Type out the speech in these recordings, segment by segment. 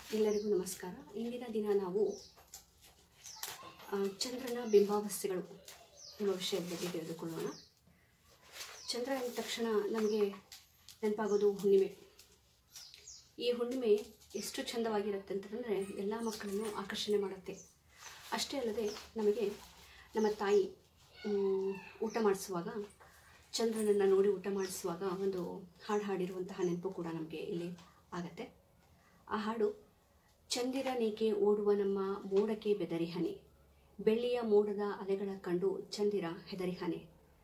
ಎಲ್ಲರಿಗೂ ನಮಸ್ಕಾರ ಇಂದಿನ ದಿನ ನಾವು ಆ, ಚಂದ್ರನ ಬಿಂಬಾವಸ್ಥೆಗಳು ಎಂಬ ವಿಷಯದ ಬಗ್ಗೆ ತಿಳಿದುಕೊಳ್ಳೋಣ ಚಂದ್ರ ಅಂದ ತಕ್ಷಣ ನಮಗೆ ನೆನಪಾಗೋದು ಹುಣ್ಣಿಮೆ ಈ ಹುಣ್ಣಿಮೆ ಎಷ್ಟು ಚಂದವಾಗಿರುತ್ತೆ ಅಂತಂದರೆ ಎಲ್ಲ ಮಕ್ಕಳನ್ನು ಆಕರ್ಷಣೆ ಮಾಡುತ್ತೆ ಅಷ್ಟೇ ಅಲ್ಲದೆ ನಮಗೆ ನಮ್ಮ ತಾಯಿ ಮ್, ಊಟ ಮಾಡಿಸುವಾಗ ಚಂದ್ರನನ್ನು ನೋಡಿ ಊಟ ಮಾಡಿಸುವಾಗ ಒಂದು ಹಾಡು ಹಾಡಿರುವಂತಹ ನೆನಪು ಕೂಡ ನಮಗೆ ಇಲ್ಲಿ ಆಗತ್ತೆ ಆ ಹಾಡು ಚಂದಿರನೇಕೆ ಓಡುವ ನಮ್ಮ ಮೋಡಕ್ಕೆ ಬೆದರಿಹನೆ ಬೆಳ್ಳಿಯ ಮೋಡದ ಅಲೆಗಳ ಕಂಡು ಚಂದಿರ ಹೆದರಿಹನೆ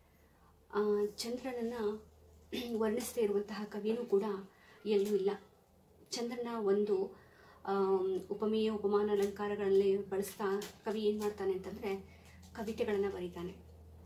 ಆ, ಚಂದ್ರನನ್ನು ವರ್ಣಿಸದೇ ಇರುವಂತಹ ಕವಿಯೂ ಕೂಡ ಎಲ್ಲೂ ಇಲ್ಲ ಚಂದ್ರನ ಒಂದು ಆಮ್, ಉಪಮೇಯ ಉಪಮಾನ ಅಲಂಕಾರಗಳಲ್ಲಿ ಬಳಸ್ತಾ ಕವಿ ಏನು ಮಾಡ್ತಾನೆ ಅಂತಂದರೆ ಕವಿತೆಗಳನ್ನು ಬರೀತಾನೆ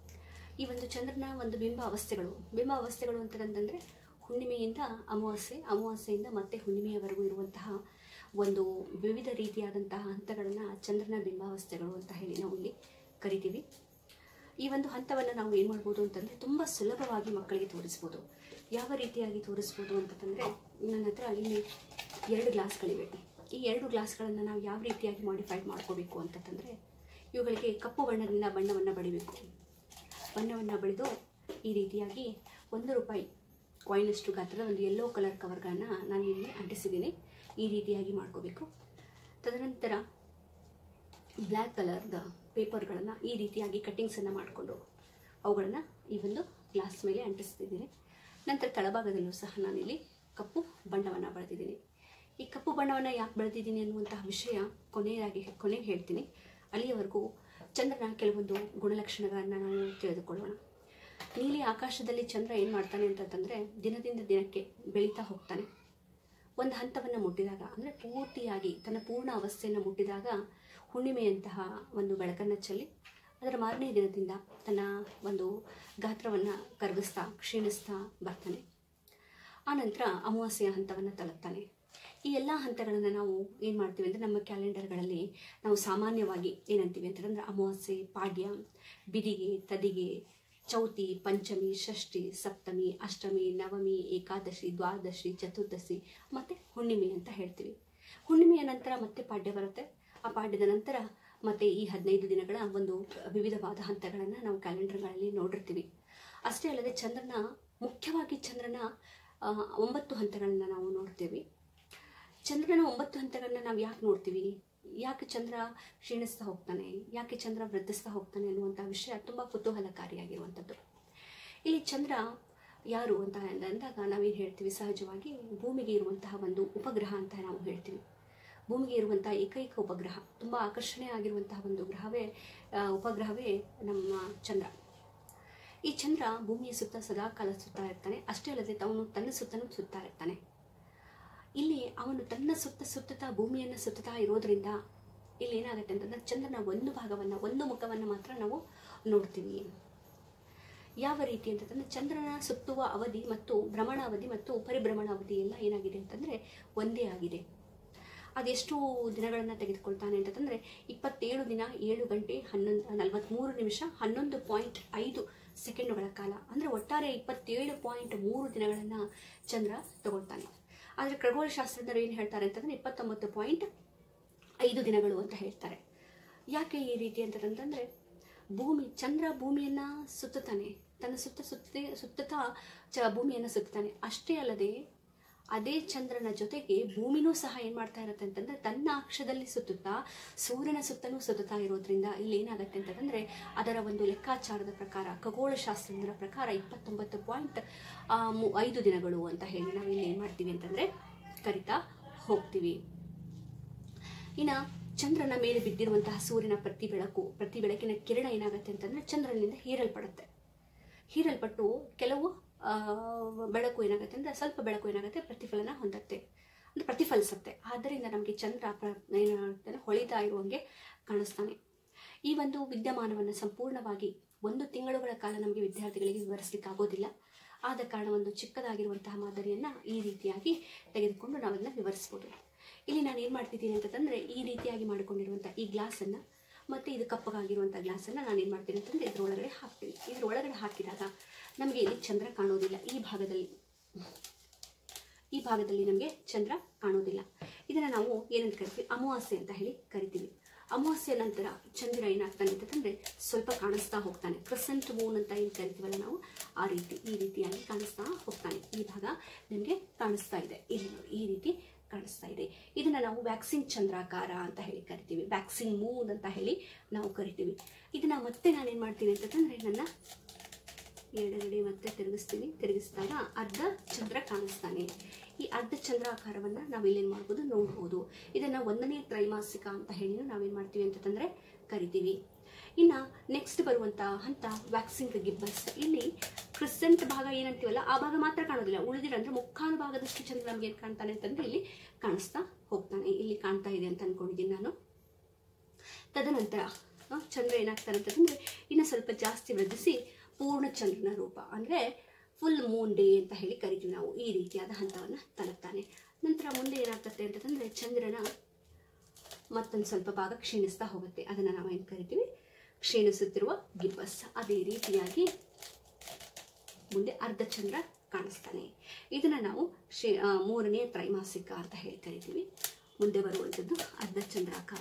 ಈ ಒಂದು ಚಂದ್ರನ ಒಂದು ಬಿಂಬ ಅವಸ್ಥೆಗಳು ಬಿಂಬ ಅವಸ್ಥೆಗಳು ಅಂತಂತಂದರೆ ಹುಣ್ಣಿಮೆಯಿಂದ ಅಮಾವಾಸ್ಯೆ ಅಮಾವಾಸ್ಯೆಯಿಂದ ಮತ್ತೆ ಹುಣ್ಣಿಮೆಯವರೆಗೂ ಇರುವಂತಹ ಒಂದು ವಿವಿಧ ರೀತಿಯಾದಂತಹ ಹಂತಗಳನ್ನು ಚಂದ್ರನ ಬಿಂಬಾವಸ್ಥೆಗಳು ಅಂತ ಹೇಳಿ ನಾವು ಇಲ್ಲಿ ಕರಿತೀವಿ ಈ ಒಂದು ಹಂತವನ್ನು ನಾವು ಏನು ಮಾಡ್ಬೋದು ಅಂತಂದರೆ ತುಂಬ ಸುಲಭವಾಗಿ ಮಕ್ಕಳಿಗೆ ತೋರಿಸ್ಬೋದು ಯಾವ ರೀತಿಯಾಗಿ ತೋರಿಸ್ಬೋದು ಅಂತಂದರೆ ನನ್ನ ಹತ್ರ ಇಲ್ಲಿ ಎರಡು ಗ್ಲಾಸ್ಗಳಿವೆ ಈ ಎರಡು ಗ್ಲಾಸ್ಗಳನ್ನು ನಾವು ಯಾವ ರೀತಿಯಾಗಿ ಮಾಡಿಫೈ ಮಾಡ್ಕೋಬೇಕು ಅಂತಂದರೆ ಇವುಗಳಿಗೆ ಕಪ್ಪು ಬಣ್ಣದಿಂದ ಬಣ್ಣವನ್ನು ಬಡಿಬೇಕು ಬಣ್ಣವನ್ನು ಬಳಿದು ಈ ರೀತಿಯಾಗಿ ಒಂದು ರೂಪಾಯಿ ಕಾಯಿನಷ್ಟು ಗಾತ್ರದ ಒಂದು ಯೆಲ್ಲೋ ಕಲರ್ ಕವರ್ಗಳನ್ನು ನಾನು ಇಲ್ಲಿ ಅಂಟಿಸಿದ್ದೀನಿ ಈ ರೀತಿಯಾಗಿ ಮಾಡ್ಕೋಬೇಕು ತದನಂತರ ಬ್ಲ್ಯಾಕ್ ಕಲರ್ದ ಪೇಪರ್ಗಳನ್ನು ಈ ರೀತಿಯಾಗಿ ಕಟ್ಟಿಂಗ್ಸನ್ನು ಮಾಡಿಕೊಂಡು ಅವುಗಳನ್ನು ಈ ಒಂದು ಗ್ಲಾಸ್ ಮೇಲೆ ಅಂಟಿಸ್ತಿದ್ದೀನಿ ನಂತರ ತಳಭಾಗದಲ್ಲೂ ಸಹ ನಾನಿಲ್ಲಿ ಕಪ್ಪು ಬಣ್ಣವನ್ನು ಬಳೆದಿದ್ದೀನಿ ಈ ಕಪ್ಪು ಬಣ್ಣವನ್ನು ಯಾಕೆ ಬೆಳೆದಿದ್ದೀನಿ ಅನ್ನುವಂತಹ ವಿಷಯ ಕೊನೆಯದಾಗಿ ಕೊನೆಗೆ ಹೇಳ್ತೀನಿ ಅಲ್ಲಿಯವರೆಗೂ ಚಂದ್ರನ ಕೆಲವೊಂದು ಗುಣಲಕ್ಷಣಗಳನ್ನು ನಾವು ತಿಳಿದುಕೊಳ್ಳೋಣ ನೀಲಿ ಆಕಾಶದಲ್ಲಿ ಚಂದ್ರ ಏನು ಮಾಡ್ತಾನೆ ಅಂತಂದರೆ ದಿನದಿಂದ ದಿನಕ್ಕೆ ಬೆಳೀತಾ ಹೋಗ್ತಾನೆ ಒಂದು ಹಂತವನ್ನು ಮುಟ್ಟಿದಾಗ ಅಂದರೆ ಪೂರ್ತಿಯಾಗಿ ತನ್ನ ಪೂರ್ಣ ಅವಸ್ಥೆಯನ್ನು ಮುಟ್ಟಿದಾಗ ಹುಣ್ಣಿಮೆಯಂತಹ ಒಂದು ಬೆಳಕನ್ನು ಚೆಲ್ಲಿ ಅದರ ಮಾರನೇ ದಿನದಿಂದ ತನ್ನ ಒಂದು ಗಾತ್ರವನ್ನು ಕರಗಿಸ್ತಾ ಕ್ಷೀಣಿಸ್ತಾ ಬರ್ತಾನೆ ಆನಂತರ ಅಮಾವಾಸ್ಯೆಯ ಹಂತವನ್ನು ತಲುಪ್ತಾನೆ ಈ ಎಲ್ಲ ಹಂತಗಳನ್ನು ನಾವು ಏನು ಮಾಡ್ತೀವಿ ಅಂದರೆ ನಮ್ಮ ಕ್ಯಾಲೆಂಡರ್ಗಳಲ್ಲಿ ನಾವು ಸಾಮಾನ್ಯವಾಗಿ ಏನಂತೀವಿ ಅಂತಂದರೆ ಅಮಾವಾಸ್ಯೆ ಪಾಡ್ಯ ಬಿದಿಗೆ ತದಿಗೆ ಚೌತಿ ಪಂಚಮಿ ಷಷ್ಠಿ ಸಪ್ತಮಿ ಅಷ್ಟಮಿ ನವಮಿ ಏಕಾದಶಿ ದ್ವಾದಶಿ ಚತುರ್ದಶಿ ಮತ್ತು ಹುಣ್ಣಿಮೆ ಅಂತ ಹೇಳ್ತೀವಿ ಹುಣ್ಣಿಮೆಯ ನಂತರ ಮತ್ತೆ ಪಾಡ್ಯ ಬರುತ್ತೆ ಆ ಪಾಡ್ಯದ ನಂತರ ಮತ್ತೆ ಈ ಹದಿನೈದು ದಿನಗಳ ಒಂದು ವಿವಿಧವಾದ ಹಂತಗಳನ್ನು ನಾವು ಕ್ಯಾಲೆಂಡರ್ಗಳಲ್ಲಿ ನೋಡಿರ್ತೀವಿ ಅಷ್ಟೇ ಅಲ್ಲದೆ ಚಂದ್ರನ ಮುಖ್ಯವಾಗಿ ಚಂದ್ರನ ಆ, ಒಂಬತ್ತು ಹಂತಗಳನ್ನ ನಾವು ನೋಡ್ತೀವಿ ಚಂದ್ರನ ಒಂಬತ್ತು ಹಂತಗಳನ್ನ ನಾವು ಯಾಕೆ ನೋಡ್ತೀವಿ ಯಾಕೆ ಚಂದ್ರ ಕ್ಷೀಣಿಸ್ತಾ ಹೋಗ್ತಾನೆ ಯಾಕೆ ಚಂದ್ರ ವೃದ್ಧಿಸ್ತಾ ಹೋಗ್ತಾನೆ ಅನ್ನುವಂಥ ವಿಷಯ ತುಂಬ ಕುತೂಹಲಕಾರಿಯಾಗಿರುವಂಥದ್ದು ಇಲ್ಲಿ ಚಂದ್ರ ಯಾರು ಅಂತ ಅಂದಾಗ ನಾವೇನು ಹೇಳ್ತೀವಿ ಸಹಜವಾಗಿ ಭೂಮಿಗೆ ಇರುವಂತಹ ಒಂದು ಉಪಗ್ರಹ ಅಂತ ನಾವು ಹೇಳ್ತೀವಿ ಭೂಮಿಗೆ ಇರುವಂತಹ ಏಕೈಕ ಉಪಗ್ರಹ ತುಂಬ ಆಕರ್ಷಣೆ ಆಗಿರುವಂತಹ ಒಂದು ಗ್ರಹವೇ ಆ, ಉಪಗ್ರಹವೇ ನಮ್ಮ ಚಂದ್ರ ಈ ಚಂದ್ರ ಭೂಮಿಯ ಸುತ್ತ ಸದಾ ಕಾಲ ಸುತ್ತಾ ಇರ್ತಾನೆ ಅಷ್ಟೇ ಅಲ್ಲದೆ ಅವನು ತನ್ನ ಸುತ್ತಲೂ ಸುತ್ತಾ ಇರ್ತಾನೆ ಇಲ್ಲಿ ಅವನು ತನ್ನ ಸುತ್ತ ಸುತ್ತುತ್ತಾ ಭೂಮಿಯನ್ನು ಸುತ್ತುತ್ತಾ ಇರೋದ್ರಿಂದ ಇಲ್ಲಿ ಏನಾಗುತ್ತೆ ಅಂತಂದ್ರೆ ಚಂದ್ರನ ಒಂದು ಭಾಗವನ್ನು ಒಂದು ಮುಖವನ್ನು ಮಾತ್ರ ನಾವು ನೋಡ್ತೀವಿ ಯಾವ ರೀತಿ ಅಂತಂದ್ರೆ ಚಂದ್ರನ ಸುತ್ತುವ ಅವಧಿ ಮತ್ತು ಭ್ರಮಣ ಅವಧಿ ಮತ್ತು ಪರಿಭ್ರಮಣ ಅವಧಿ ಎಲ್ಲ ಏನಾಗಿದೆ ಅಂತಂದರೆ ಒಂದೇ ಆಗಿದೆ ಅದೆಷ್ಟು ದಿನಗಳನ್ನು ತೆಗೆದುಕೊಳ್ತಾನೆ ಅಂತಂದರೆ ಇಪ್ಪತ್ತೇಳು ದಿನ ಏಳು ಗಂಟೆ ಹನ್ನೊಂದು ನಲವತ್ತ್ಮೂರು ನಿಮಿಷ ಹನ್ನೊಂದು ಪಾಯಿಂಟ್ ಐದು ಸೆಕೆಂಡುಗಳ ಕಾಲ ಅಂದರೆ ಒಟ್ಟಾರೆ ಇಪ್ಪತ್ತೇಳು ಪಾಯಿಂಟ್ ಮೂರು ದಿನಗಳನ್ನು ಚಂದ್ರ ತಗೊಳ್ತಾನೆ ಆದರೆ ಖಗೋಳಶಾಸ್ತ್ರಜ್ಞರು ಏನು ಹೇಳ್ತಾರೆ ಅಂತಂದರೆ ಇಪ್ಪತ್ತೊಂಬತ್ತು ಪಾಯಿಂಟ್ ಐದು ದಿನಗಳು ಅಂತ ಹೇಳ್ತಾರೆ ಯಾಕೆ ಈ ರೀತಿ ಅಂತಂತಂದರೆ ಭೂಮಿ ಚಂದ್ರ ಭೂಮಿಯನ್ನು ಸುತ್ತುತ್ತಾನೆ ತನ್ನ ಸುತ್ತ ಸುತ್ತಿ ಸುತ್ತುತ್ತಾ ಚ ಭೂಮಿಯನ್ನು ಸುತ್ತುತ್ತಾನೆ ಅಷ್ಟೇ ಅಲ್ಲದೆ ಅದೇ ಚಂದ್ರನ ಜೊತೆಗೆ ಭೂಮಿನೂ ಸಹ ಏನು ಮಾಡ್ತಾ ಇರುತ್ತೆ ಅಂತಂದರೆ ತನ್ನ ಅಕ್ಷದಲ್ಲಿ ಸುತ್ತುತ್ತಾ ಸೂರ್ಯನ ಸುತ್ತಲೂ ಸುತ್ತುತ್ತಾ ಇರೋದ್ರಿಂದ ಇಲ್ಲಿ ಏನಾಗುತ್ತೆ ಅಂತಂದರೆ ಅದರ ಒಂದು ಲೆಕ್ಕಾಚಾರದ ಪ್ರಕಾರ ಖಗೋಳಶಾಸ್ತ್ರಜ್ಞರ ಪ್ರಕಾರ ಇಪ್ಪತ್ತೊಂಬತ್ತು ಪಾಯಿಂಟ್ ಐದು ದಿನಗಳು ಅಂತ ಹೇಳಿ ನಾವು ಇಲ್ಲಿ ಏನು ಮಾಡ್ತೀವಿ ಅಂತಂದರೆ ಕರಿತಾ ಹೋಗ್ತೀವಿ ಇನ್ನು ಚಂದ್ರನ ಮೇಲೆ ಬಿದ್ದಿರುವಂತಹ ಸೂರ್ಯನ ಪ್ರತಿ ಬೆಳಕು ಪ್ರತಿ ಬೆಳಕಿನ ಕಿರಣ ಏನಾಗುತ್ತೆ ಅಂತಂದರೆ ಚಂದ್ರನಿಂದ ಹೀರಲ್ಪಡುತ್ತೆ ಹೀರಲ್ಪಟ್ಟು ಕೆಲವು ಆ, ಬೆಳಕು ಏನಾಗುತ್ತೆ ಅಂದರೆ ಸ್ವಲ್ಪ ಬೆಳಕು ಏನಾಗುತ್ತೆ ಪ್ರತಿಫಲನ ಹೊಂದುತ್ತೆ ಅಂದರೆ ಪ್ರತಿಫಲಿಸುತ್ತೆ ಆದ್ದರಿಂದ ನಮಗೆ ಚಂದ್ರ ಪ್ರ ಏನಾಗುತ್ತೆ ಹೊಳಿತಾ ಇರುವಂಗೆ ಕಾಣಿಸ್ತಾನೆ ಈ ಒಂದು ವಿದ್ಯಮಾನವನ್ನು ಸಂಪೂರ್ಣವಾಗಿ ಒಂದು ತಿಂಗಳುಗಳ ಕಾಲ ನಮಗೆ ವಿದ್ಯಾರ್ಥಿಗಳಿಗೆ ವಿವರಿಸಲಿಕ್ಕೆ ಆಗೋದಿಲ್ಲ ಆದ ಕಾರಣ ಒಂದು ಚಿಕ್ಕದಾಗಿರುವಂತಹ ಮಾದರಿಯನ್ನು ಈ ರೀತಿಯಾಗಿ ತೆಗೆದುಕೊಂಡು ನಾವು ಅದನ್ನು ವಿವರಿಸ್ಬೋದು ಇಲ್ಲಿ ನಾನು ಏನು ಮಾಡ್ತಿದ್ದೀನಿ ಅಂತಂದರೆ ಈ ರೀತಿಯಾಗಿ ಮಾಡಿಕೊಂಡಿರುವಂಥ ಈ ಗ್ಲಾಸನ್ನು ಮತ್ತು ಇದು ಕಪ್ಪಗಾಗಿರುವಂಥ ಗ್ಲಾಸನ್ನು ನಾನು ಏನು ಮಾಡ್ತೀನಿ ಅಂತಂದರೆ ಇದ್ರ ಒಳಗಡೆ ಹಾಕ್ತೀನಿ ಇದ್ರ ಒಳಗಡೆ ಹಾಕಿದಾಗ ನಮಗೆ ಇಲ್ಲಿ ಚಂದ್ರ ಕಾಣೋದಿಲ್ಲ ಈ ಭಾಗದಲ್ಲಿ ಈ ಭಾಗದಲ್ಲಿ ನಮಗೆ ಚಂದ್ರ ಕಾಣೋದಿಲ್ಲ ಇದನ್ನು ನಾವು ಏನಂತ ಕರಿತೀವಿ ಅಮಾವಾಸ್ಯೆ ಅಂತ ಹೇಳಿ ಕರಿತೀವಿ ಅಮಾವಾಸ್ಯೆ ನಂತರ ಚಂದ್ರ ಏನಾಗ್ತಾನೆ ಅಂತಂದರೆ ಸ್ವಲ್ಪ ಕಾಣಿಸ್ತಾ ಹೋಗ್ತಾನೆ ಕ್ರಸೆಂಟ್ ಮೂನ್ ಅಂತ ಏನು ಕರಿತೀವಲ್ಲ ನಾವು ಆ ರೀತಿ ಈ ರೀತಿಯಾಗಿ ಕಾಣಿಸ್ತಾ ಹೋಗ್ತಾನೆ ಈ ಭಾಗ ನಿಮಗೆ ಕಾಣಿಸ್ತಾ ಇದೆ ಇಲ್ಲಿ ನೋಡಿ ಈ ರೀತಿ ಕಾಣಿಸ್ತಾ ಇದೆ ಇದನ್ನ ನಾವು ವ್ಯಾಕ್ಸಿನ್ ಚಂದ್ರಾಕಾರ ಅಂತ ಹೇಳಿ ಕರಿತೀವಿ ವ್ಯಾಕ್ಸಿನ್ ಮೂನ್ ಅಂತ ಹೇಳಿ ನಾವು ಕರಿತೀವಿ ಇದನ್ನ ಮತ್ತೆ ನಾನೇನು ಮಾಡ್ತೀನಿ ಅಂತಂದರೆ ನನ್ನ ಎಡಗಡೆ ಮತ್ತೆ ತಿರುಗಿಸ್ತೀನಿ ತಿರುಗಿಸಿದಾಗ ಅರ್ಧ ಚಂದ್ರ ಕಾಣಿಸ್ತಾನೆ ಈ ಅರ್ಧ ಚಂದ್ರಾಕಾರವನ್ನು ನಾವು ಇಲ್ಲೇನು ಮಾಡ್ಬೋದು ನೋಡ್ಬೋದು ಇದನ್ನು ಒಂದನೇ ತ್ರೈಮಾಸಿಕ ಅಂತ ಹೇಳಿ ನಾವೇನು ಮಾಡ್ತೀವಿ ಅಂತಂದರೆ ಕರಿತೀವಿ ಇನ್ನು ನೆಕ್ಸ್ಟ್ ಬರುವಂಥ ಹಂತ ವ್ಯಾಕ್ಸಿನ್ ಗಿಬ್ಬಸ್ ಇಲ್ಲಿ ಕ್ರಿಸೆಂಟ್ ಭಾಗ ಏನಂತೀವಲ್ಲ ಆ ಭಾಗ ಮಾತ್ರ ಕಾಣೋದಿಲ್ಲ ಉಳಿದಿರ ಅಂದರೆ ಮುಕ್ಕಾಲು ಭಾಗದಷ್ಟು ಚಂದ್ರ ನಮ್ಗೆ ಏನು ಕಾಣ್ತಾನೆ ಅಂತಂದರೆ ಇಲ್ಲಿ ಕಾಣಿಸ್ತಾ ಹೋಗ್ತಾನೆ ಇಲ್ಲಿ ಕಾಣ್ತಾ ಇದೆ ಅಂತ ಅಂದ್ಕೊಂಡಿದ್ದೀನಿ ನಾನು ತದನಂತರ ಆ, ಚಂದ್ರ ಏನಾಗ್ತಾನೆ ಅಂತಂದರೆ ಇನ್ನು ಸ್ವಲ್ಪ ಜಾಸ್ತಿ ವೃದ್ಧಿಸಿ ಪೂರ್ಣ ಚಂದ್ರನ ರೂಪ ಅಂದರೆ ಫುಲ್ ಮೂನ್ ಡೇ ಅಂತ ಹೇಳಿ ಕರಿತೀವಿ ನಾವು ಈ ರೀತಿಯಾದ ಹಂತವನ್ನು ತಲುಪ್ತಾನೆ ನಂತರ ಮುಂದೆ ಏನಾಗ್ತದೆ ಅಂತಂದರೆ ಚಂದ್ರನ ಮತ್ತೊಂದು ಸ್ವಲ್ಪ ಭಾಗ ಕ್ಷೀಣಿಸ್ತಾ ಹೋಗುತ್ತೆ ಅದನ್ನು ನಾವು ಏನು ಕರಿತೀವಿ ಕ್ಷೀಣಿಸುತ್ತಿರುವ ಗಿಬ್ಬಸ್ ಅದೇ ರೀತಿಯಾಗಿ ಮುಂದೆ ಅರ್ಧ ಚಂದ್ರ ಕಾಣಿಸ್ತಾನೆ ಇದನ್ನು ನಾವು ಶ್ರೀ ಆ, ಮೂರನೇ ತ್ರೈಮಾಸಿಕ ಅಂತ ಹೇಳಿ ಕರಿತೀವಿ ಮುಂದೆ ಬರುವಂಥದ್ದು ಅರ್ಧ ಚಂದ್ರಾಕಾರ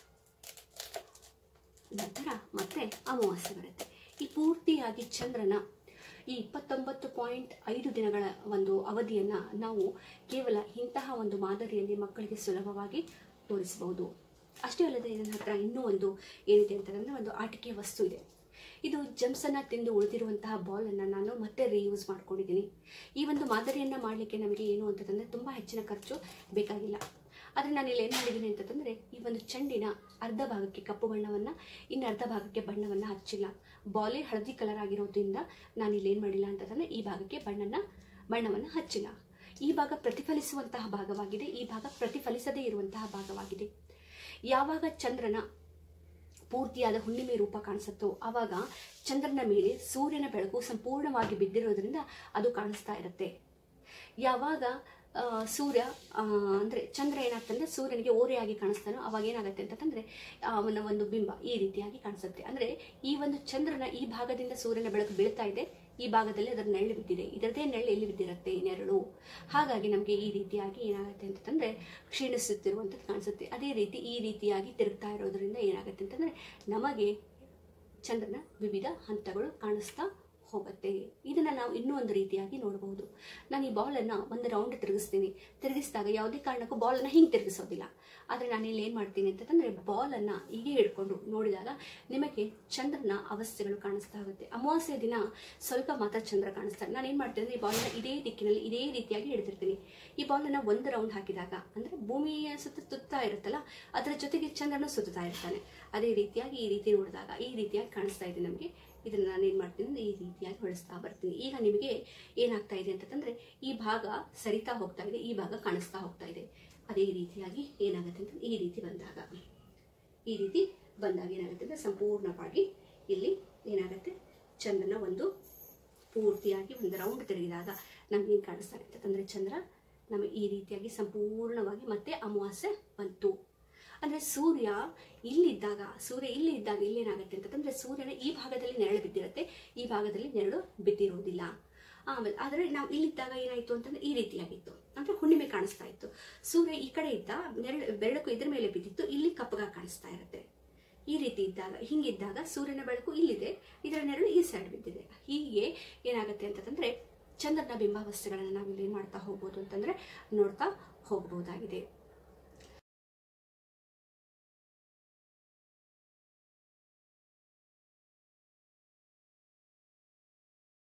ನಂತರ ಮತ್ತೆ ಅಮಾವಾಸ್ಯೆ ಬರುತ್ತೆ ಈ ಪೂರ್ತಿಯಾಗಿ ಚಂದ್ರನ ಈ ಇಪ್ಪತ್ತೊಂಬತ್ತು ಪಾಯಿಂಟ್ ಐದು ದಿನಗಳ ಒಂದು ಅವಧಿಯನ್ನು ನಾವು ಕೇವಲ ಇಂತಹ ಒಂದು ಮಾದರಿಯಲ್ಲಿ ಮಕ್ಕಳಿಗೆ ಸುಲಭವಾಗಿ ತೋರಿಸಬಹುದು ಅಷ್ಟೇ ಅಲ್ಲದೆ ನನ್ನ ಹತ್ರ ಇನ್ನೂ ಒಂದು ಏನಿದೆ ಅಂತಂದರೆ ಒಂದು ಆಟಿಕೆ ವಸ್ತು ಇದೆ ಇದು ಜಮ್ಸನ್ನು ತಿಂದು ಉಳಿದಿರುವಂತಹ ಬಾಲನ್ನು ನಾನು ಮತ್ತೆ ರೀಯೂಸ್ ಮಾಡ್ಕೊಂಡಿದ್ದೀನಿ ಈ ಒಂದು ಮಾದರಿಯನ್ನು ಮಾಡಲಿಕ್ಕೆ ನಮಗೆ ಏನು ಅಂತಂದರೆ ತುಂಬ ಹೆಚ್ಚಿನ ಖರ್ಚು ಬೇಕಾಗಿಲ್ಲ ಆದರೆ ನಾನು ಇಲ್ಲಿ ಏನು ಮಾಡಿದ್ದೀನಿ ಅಂತಂದರೆ ಈ ಒಂದು ಚೆಂಡಿನ ಅರ್ಧ ಭಾಗಕ್ಕೆ ಕಪ್ಪು ಬಣ್ಣವನ್ನು ಇನ್ನು ಅರ್ಧ ಭಾಗಕ್ಕೆ ಬಣ್ಣವನ್ನು ಹಚ್ಚಿಲ್ಲ ಬಾಲೆ ಹಳದಿ ಕಲರ್ ಆಗಿರೋದ್ರಿಂದ ನಾನು ಇಲ್ಲಿ ಏನು ಮಾಡಿಲ್ಲ ಅಂತಂದರೆ ಈ ಭಾಗಕ್ಕೆ ಬಣ್ಣನ ಬಣ್ಣವನ್ನು ಹಚ್ಚಿಲ್ಲ ಈ ಭಾಗ ಪ್ರತಿಫಲಿಸುವಂತಹ ಭಾಗವಾಗಿದೆ ಈ ಭಾಗ ಪ್ರತಿಫಲಿಸದೇ ಇರುವಂತಹ ಭಾಗವಾಗಿದೆ ಯಾವಾಗ ಚಂದ್ರನ ಪೂರ್ತಿಯಾದ ಹುಣ್ಣಿಮೆ ರೂಪ ಕಾಣಿಸುತ್ತೋ ಆವಾಗ ಚಂದ್ರನ ಮೇಲೆ ಸೂರ್ಯನ ಬೆಳಕು ಸಂಪೂರ್ಣವಾಗಿ ಬಿದ್ದಿರೋದ್ರಿಂದ ಅದು ಕಾಣಿಸ್ತಾ ಇರುತ್ತೆ ಯಾವಾಗ ಆ, ಸೂರ್ಯ ಅಂದರೆ ಚಂದ್ರ ಏನಾಗ್ತಂದ್ರೆ ಸೂರ್ಯನಿಗೆ ಓರೆಯಾಗಿ ಕಾಣಿಸ್ತಾನೋ ಅವಾಗ ಏನಾಗುತ್ತೆ ಅಂತಂದರೆ ಅವನ ಒಂದು ಬಿಂಬ ಈ ರೀತಿಯಾಗಿ ಕಾಣಿಸುತ್ತೆ ಅಂದರೆ ಈ ಒಂದು ಚಂದ್ರನ ಈ ಭಾಗದಿಂದ ಸೂರ್ಯನ ಬೆಳಕು ಬೀಳ್ತಾ ಇದೆ ಈ ಭಾಗದಲ್ಲಿ ಅದರ ನೆರಳು ಬಿದ್ದಿದೆ ಇದರದೇ ನೆರಳು ಎಲ್ಲಿ ಬಿದ್ದಿರುತ್ತೆ ನೆರಳು ಹಾಗಾಗಿ ನಮಗೆ ಈ ರೀತಿಯಾಗಿ ಏನಾಗುತ್ತೆ ಅಂತಂದರೆ ಕ್ಷೀಣಿಸುತ್ತಿರುವಂಥದ್ದು ಕಾಣಿಸುತ್ತೆ ಅದೇ ರೀತಿ ಈ ರೀತಿಯಾಗಿ ತಿರುಗ್ತಾ ಇರೋದ್ರಿಂದ ಏನಾಗುತ್ತೆ ಅಂತಂದರೆ ನಮಗೆ ಚಂದ್ರನ ವಿವಿಧ ಹಂತಗಳು ಕಾಣಿಸ್ತಾ ಹೋಗುತ್ತೆ ಇದನ್ನು ನಾವು ಇನ್ನೂ ಒಂದು ರೀತಿಯಾಗಿ ನೋಡಬಹುದು ನಾನು ಈ ಬಾಲನ್ನು ಒಂದು ರೌಂಡ್ ತಿರುಗಿಸ್ತೀನಿ ತಿರುಗಿಸಿದಾಗ ಯಾವುದೇ ಕಾರಣಕ್ಕೂ ಬಾಲನ್ನು ಹಿಂಗೆ ತಿರುಗಿಸೋದಿಲ್ಲ ಆದರೆ ನಾನು ಇಲ್ಲಿ ಏನು ಮಾಡ್ತೀನಿ ಅಂತಂದರೆ ಬಾಲನ್ನು ಹೀಗೆ ಹಿಡ್ಕೊಂಡು ನೋಡಿದಾಗ ನಿಮಗೆ ಚಂದ್ರನ ಅವಸ್ಥೆಗಳು ಕಾಣಿಸ್ತಾ ಹೋಗುತ್ತೆ ಅಮಾವಾಸ್ಯೆ ದಿನ ಸ್ವಲ್ಪ ಮಾತ್ರ ಚಂದ್ರ ಕಾಣಿಸ್ತಾರೆ ನಾನು ಏನು ಮಾಡ್ತೀನಿ ಅಂದರೆ ಈ ಬಾಲನ್ನು ಇದೇ ದಿಕ್ಕಿನಲ್ಲಿ ಇದೇ ರೀತಿಯಾಗಿ ಹಿಡಿದಿರ್ತೀನಿ ಈ ಬಾಲನ್ನು ಒಂದು ರೌಂಡ್ ಹಾಕಿದಾಗ ಅಂದರೆ ಭೂಮಿಯ ಸುತ್ತ ಸುತ್ತಾ ಇರುತ್ತಲ್ಲ ಅದರ ಜೊತೆಗೆ ಚಂದ್ರನು ಸುತ್ತಾ ಇರ್ತಾನೆ ಅದೇ ರೀತಿಯಾಗಿ ಈ ರೀತಿ ನೋಡಿದಾಗ ಈ ರೀತಿಯಾಗಿ ಕಾಣಿಸ್ತಾ ಇದೆ ನಮಗೆ ಇದನ್ನು ನಾನು ಏನು ಮಾಡ್ತೀನಿ ಅಂದರೆ ಈ ರೀತಿಯಾಗಿ ಹೊಳಿಸ್ತಾ ಬರ್ತೀನಿ ಈಗ ನಿಮಗೆ ಏನಾಗ್ತಾ ಇದೆ ಅಂತಂದರೆ ಈ ಭಾಗ ಸರಿತಾ ಹೋಗ್ತಾ ಇದೆ ಈ ಭಾಗ ಕಾಣಿಸ್ತಾ ಹೋಗ್ತಾ ಇದೆ ಅದೇ ರೀತಿಯಾಗಿ ಏನಾಗುತ್ತೆ ಅಂತ ಈ ರೀತಿ ಬಂದಾಗ ಈ ರೀತಿ ಬಂದಾಗ ಏನಾಗುತ್ತೆ ಅಂದರೆ ಸಂಪೂರ್ಣವಾಗಿ ಇಲ್ಲಿ ಏನಾಗುತ್ತೆ ಚಂದ್ರನ ಒಂದು ಪೂರ್ತಿಯಾಗಿ ಒಂದು ರೌಂಡ್ ತಿರುಗಿದಾಗ ನಮಗೇನು ಕಾಣಿಸ್ತಾ ಇರುತ್ತೆ ಅಂದರೆ ಚಂದ್ರ ನಮಗೆ ಈ ರೀತಿಯಾಗಿ ಸಂಪೂರ್ಣವಾಗಿ ಮತ್ತೆ ಅಮಾವಾಸ್ಯೆ ಬಂತು ಅಂದರೆ ಸೂರ್ಯ ಇಲ್ಲಿದ್ದಾಗ ಸೂರ್ಯ ಇಲ್ಲಿ ಇದ್ದಾಗ ಇಲ್ಲೇನಾಗುತ್ತೆ ಅಂತಂದರೆ ಸೂರ್ಯನ ಈ ಭಾಗದಲ್ಲಿ ನೆರಳು ಬಿದ್ದಿರುತ್ತೆ ಈ ಭಾಗದಲ್ಲಿ ನೆರಳು ಬಿದ್ದಿರೋದಿಲ್ಲ ಆಮೇಲೆ ಆದರೆ ನಾವು ಇಲ್ಲಿದ್ದಾಗ ಏನಾಯಿತು ಅಂತಂದರೆ ಈ ರೀತಿಯಾಗಿತ್ತು ಅಂದರೆ ಹುಣ್ಣಿಮೆ ಕಾಣಿಸ್ತಾ ಇತ್ತು ಸೂರ್ಯ ಈ ಕಡೆ ಇದ್ದ ನೆರಳು ಬೆಳಕು ಇದ್ರ ಮೇಲೆ ಬಿದ್ದಿತ್ತು ಇಲ್ಲಿ ಕಪ್ಪಗ ಕಾಣಿಸ್ತಾ ಇರುತ್ತೆ ಈ ರೀತಿ ಇದ್ದಾಗ ಹಿಂಗಿದ್ದಾಗ ಸೂರ್ಯನ ಬೆಳಕು ಇಲ್ಲಿದೆ ಇದರ ನೆರಳು ಈ ಸೈಡ್ ಬಿದ್ದಿದೆ ಹೀಗೆ ಏನಾಗುತ್ತೆ ಅಂತಂದರೆ ಚಂದ್ರನ ಬಿಂಬಾವಸ್ಥೆಗಳನ್ನು ನಾವು ಇಲ್ಲಿ ಏನು ಮಾಡ್ತಾ ಹೋಗ್ಬೋದು ಅಂತಂದರೆ ನೋಡ್ತಾ ಹೋಗ್ಬೋದಾಗಿದೆ